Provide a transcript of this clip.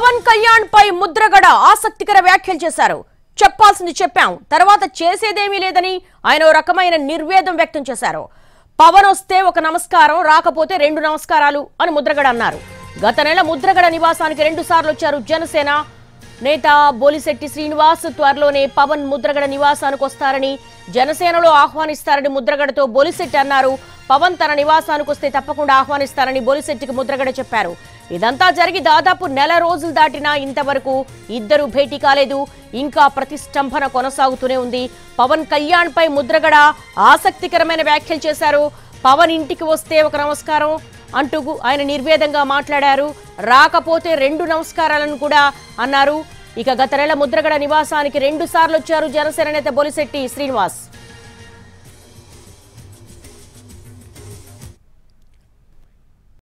పవన్ కళ్యాణ్ పై ముద్రగడ ఆసక్తికర వ్యాఖ్యలు చేశారు చెప్పాల్సింది చెప్పాం తర్వాత చేసేదేమీ లేదని ఆయన ఓ రకమైన నిర్వేదం వ్యక్తం చేశారు పవన్ వస్తే ఒక నమస్కారం రాకపోతే రెండు నమస్కారాలు అని ముద్రగడ అన్నారు గత నెల ముద్రగడ నివాసానికి రెండు సార్లు వచ్చారు జనసేన నేత బోలిశెట్టి శ్రీనివాస్ త్వరలోనే పవన్ ముద్రగడ నివాసానికి వస్తారని జనసేనలో ఆహ్వానిస్తారని ముద్రగడతో బోలిశెట్టి అన్నారు పవన్ తన నివాసానికి వస్తే తప్పకుండా ఆహ్వానిస్తారని బోలిశెట్టికి ముద్రగడ చెప్పారు ఇదంతా జరిగి దాదాపు నెల రోజులు దాటినా ఇంతవరకు ఇద్దరు భేటీ కాలేదు ఇంకా ప్రతిష్టంభన కొనసాగుతూనే ఉంది పవన్ కళ్యాణ్ పై ముద్రగడ ఆసక్తికరమైన వ్యాఖ్యలు చేశారు పవన్ ఇంటికి వస్తే ఒక నమస్కారం అంటూ ఆయన నిర్వేదంగా మాట్లాడారు రాకపోతే రెండు నమస్కారాలను కూడా అన్నారు ఇక గత నెల ముద్రగడ నివాసానికి రెండు సార్లు వచ్చారు జనసేన నేత బొలిశెట్టి శ్రీనివాస్